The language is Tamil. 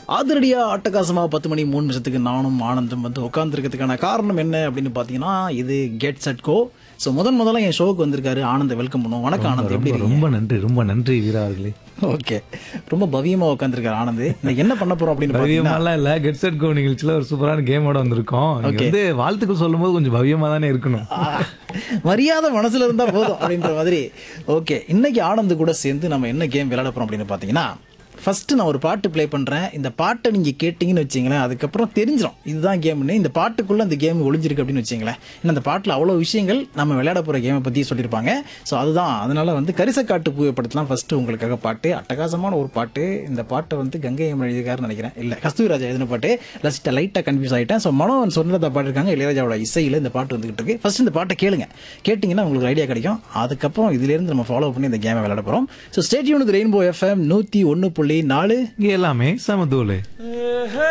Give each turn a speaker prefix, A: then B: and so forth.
A: அதிரடியா அட்டகாசமா பத்து மணி மூணு நிமிஷத்துக்கு நானும் ஆனந்தும் வந்து உட்காந்துருக்கிறதுக்கான காரணம் என்ன அப்படின்னு பாத்தீங்கன்னா இது கெட் செட் கோ ஸோ முதன் முதல்ல என் ஷோக்கு வந்திருக்காரு ஆனந்த் வெல்கம் பண்ணுவோம் வணக்கம் ஆனந்த் எப்படி
B: ரொம்ப
A: இருக்கீங்க
B: ரொம்ப நன்றி ரொம்ப நன்றி வீரா அவர்களே
A: ஓகே ரொம்ப பவியமா உட்காந்துருக்காரு ஆனந்த் இன்னைக்கு என்ன பண்ண போறோம் அப்படின்னு பாத்தீங்கன்னா
B: பவியமாலாம் இல்ல கெட் செட் கோ நிகழ்ச்சியில ஒரு சூப்பரான கேமோட வந்திருக்கோம் இங்க வந்து வாழ்த்துக்கள் சொல்லும்போது கொஞ்சம் பவியமா தானே இருக்கணும்
A: ஆ, மரியாதை மனசுல இருந்தா போதும் அப்படின்ற மாதிரி ஓகே இன்னைக்கு ஆனந்த் கூட சேர்ந்து நம்ம என்ன கேம் விளையாட போறோம் அப்படின்னு பாத்தீங்கன்னா ஃபர்ஸ்ட் நான் ஒரு பாட்டு ப்ளே பண்றேன் இந்த பாட்டை நீங்க கேட்டீங்கன்னு வச்சீங்களேன் அதுக்கப்புறம் தெரிஞ்சிடும் இதுதான் கேம்னு இந்த பாட்டுக்குள்ள அந்த கேம் ஒளிஞ்சிருக்கு அப்படின்னு வச்சீங்களேன் ஏன்னா அந்த பாட்டுல அவ்வளவு விஷயங்கள் நம்ம விளையாட போற கேமை பத்தி சொல்லியிருப்பாங்க ஸோ அதுதான் அதனால வந்து கரிசக்காட்டு புகைப்படத்தெல்லாம் ஃபர்ஸ்ட் உங்களுக்காக பாட்டு அட்டகாசமான ஒரு பாட்டு இந்த பாட்டை வந்து கங்கை அம்மன் எழுதியிருக்காருன்னு நினைக்கிறேன் இல்ல கஸ்தூரி ராஜா எழுதின பாட்டு லைட்டா லைட்டா கன்ஃபியூஸ் ஆயிட்டேன் ஸோ மனோவன் சொன்னதை பாடிருக்காங்க இளையராஜாவோட இசையில இந்த பாட்டு வந்துகிட்டு இருக்கு ஃபர்ஸ்ட் இந்த பாட்டை கேளுங்க கேட்டிங்கன்னா உங்களுக்கு ஐடியா கிடைக்கும் அதுக்கப்புறம் இதுல இருந்து நம்ம ஃபாலோ பண்ணி இந்த கேமை விளையாட போறோம் ஸோ ஸ்டேட்யூன் ரெயின்போ எஃப்எம் நூத்தி ஒன்னு புள்ளி நாலு
B: இங்க எல்லாமே சமதூளு